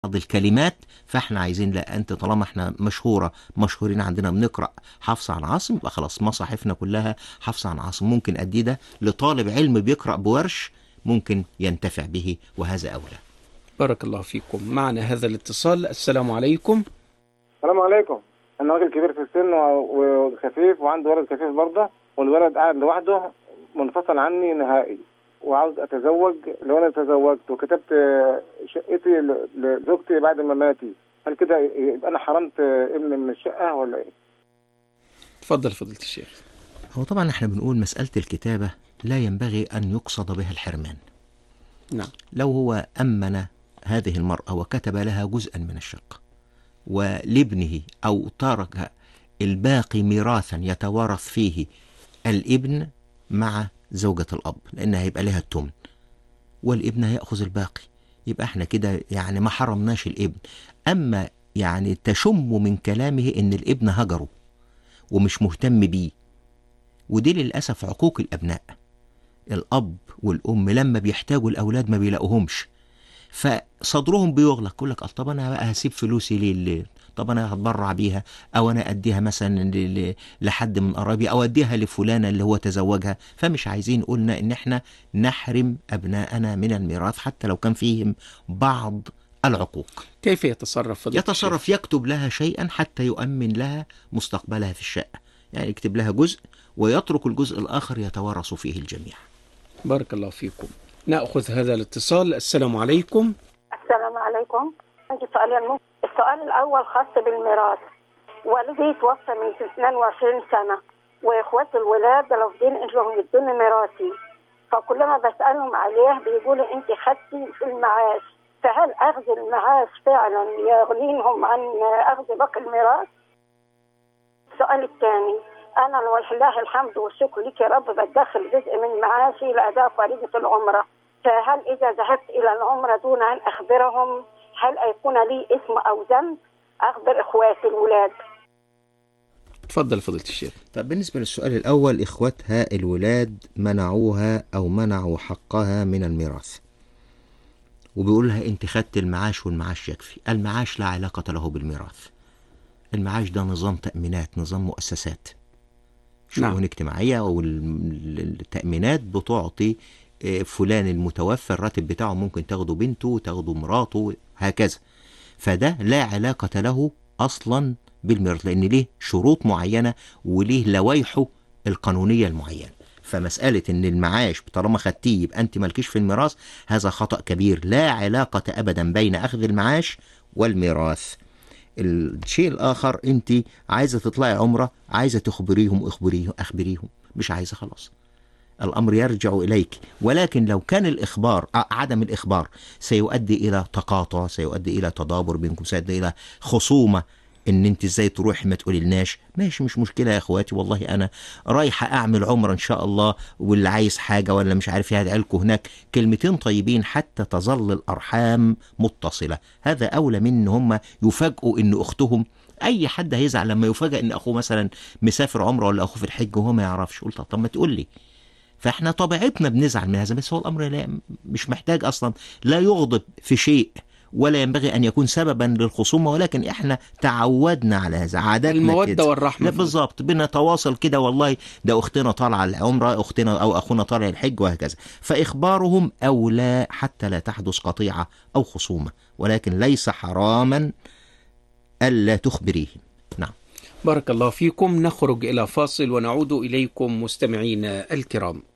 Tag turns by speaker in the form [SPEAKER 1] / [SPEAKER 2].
[SPEAKER 1] بعض الكلمات فاحنا عايزين لا انت طالما احنا مشهوره مشهورين عندنا بنقرا حفص عن عاصم يبقى خلاص مصاحفنا كلها حفص عن عاصم ممكن ادي ده لطالب علم بيقرا بورش ممكن ينتفع به وهذا اولى
[SPEAKER 2] بارك الله فيكم معنا هذا الاتصال السلام عليكم
[SPEAKER 3] السلام عليكم انا راجل كبير في السن و- وخفيف وعندي ولد خفيف برضه والولد قاعد لوحده منفصل عني نهائي وعاوز اتزوج لو انا تزوجت وكتبت آه، شقتي ل- لزوجتي بعد ما ماتي هل كده يبقى انا حرمت آه، ابني من الشقه ولا ايه؟
[SPEAKER 2] تفضل فضيلة الشيخ
[SPEAKER 1] هو طبعا احنا بنقول مساله الكتابه لا ينبغي ان يقصد بها الحرمان
[SPEAKER 2] نعم
[SPEAKER 1] لو هو أمن هذه المرأة وكتب لها جزءا من الشقة ولابنه أو ترك الباقي ميراثا يتوارث فيه الابن مع زوجة الأب لأنها هيبقى لها التمن والابن هيأخذ الباقي يبقى احنا كده يعني ما حرمناش الابن أما يعني تشم من كلامه إن الابن هجره ومش مهتم بيه ودي للأسف عقوق الأبناء الأب والأم لما بيحتاجوا الأولاد ما بيلاقوهمش فصدرهم بيغلق يقول لك طب أنا بقى هسيب فلوسي ليه ليه؟ طب أنا هتبرع بيها أو أنا أديها مثلا ل- ل- لحد من قرايبي أو أديها لفلانة اللي هو تزوجها فمش عايزين قلنا إن إحنا نحرم أبناءنا من الميراث حتى لو كان فيهم بعض العقوق
[SPEAKER 2] كيف يتصرف فضيلة
[SPEAKER 1] يتصرف يكتب لها شيئا حتى يؤمن لها مستقبلها في الشقة يعني يكتب لها جزء ويترك الجزء الآخر يتوارث فيه الجميع
[SPEAKER 2] الشيخ؟ بارك الله فيكم نأخذ هذا الاتصال السلام عليكم
[SPEAKER 4] السلام عليكم عندي سؤالين ممكن السؤال الأول خاص بالميراث والدي توفى من 22 سنة وإخواتي الولاد رافضين إنهم يدوني ميراثي فكلما بسألهم عليه بيقولوا أنت خدتي في المعاش فهل أخذ المعاش فعلا يغنيهم عن أخذ باقي الميراث؟ السؤال الثاني أنا لله الحمد والشكر لك يا رب بدخل جزء من معاشي لأداء فريضة العمرة فهل إذا ذهبت إلى العمرة دون أن أخبرهم هل يكون لي اسم أو ذنب؟ أخبر إخواتي الولاد
[SPEAKER 2] تفضل فضيلة الشيخ
[SPEAKER 1] طب بالنسبة للسؤال الأول إخوتها الولاد منعوها أو منعوا حقها من الميراث وبيقول لها أنت خدت المعاش والمعاش يكفي المعاش لا علاقة له بالميراث المعاش ده نظام تأمينات نظام مؤسسات شؤون
[SPEAKER 2] نعم.
[SPEAKER 1] اجتماعية والتأمينات بتعطي آه، فلان المتوفى الراتب بتاعه ممكن تاخده بنته تاخده مراته هكذا فده لا علاقة له أصلا بالميراث لأن ليه شروط معينة وليه لوائحه القانونية المعينة فمسألة إن المعاش طالما خدتيه يبقى أنت مالكيش في الميراث هذا خطأ كبير لا علاقة أبدا بين أخذ المعاش والميراث الشيء الآخر أنت عايزة تطلعي عمرة عايزة تخبريهم اخبريهم أخبريهم مش عايزة خلاص الأمر يرجع إليك ولكن لو كان الإخبار ع- عدم الإخبار سيؤدي إلى تقاطع سيؤدي إلى تدابر بينكم سيؤدي إلى خصومة ان انت ازاي تروحي ما تقولي لناش ماشي مش مشكله يا اخواتي والله انا رايحه اعمل عمره ان شاء الله واللي عايز حاجه ولا مش عارف ايه هدعي هناك كلمتين طيبين حتى تظل الارحام متصله هذا اولى من ان هم يفاجئوا ان اختهم اي حد هيزعل لما يفاجئ ان اخوه مثلا مسافر عمره ولا اخوه في الحج وهو ما يعرفش قلت طب ما تقول لي فاحنا طبيعتنا بنزعل من هذا بس هو الامر لا مش محتاج اصلا لا يغضب في شيء ولا ينبغي ان يكون سببا للخصومه ولكن احنا تعودنا على هذا عاداتنا
[SPEAKER 2] المودة
[SPEAKER 1] كده.
[SPEAKER 2] والرحمة
[SPEAKER 1] لا بالظبط بنتواصل كده والله ده اختنا طالعه العمره اختنا او اخونا طالع الحج وهكذا فاخبارهم اولى حتى لا تحدث قطيعه او خصومه ولكن ليس حراما الا تخبريهم نعم
[SPEAKER 2] بارك الله فيكم نخرج إلى فاصل ونعود إليكم مستمعينا الكرام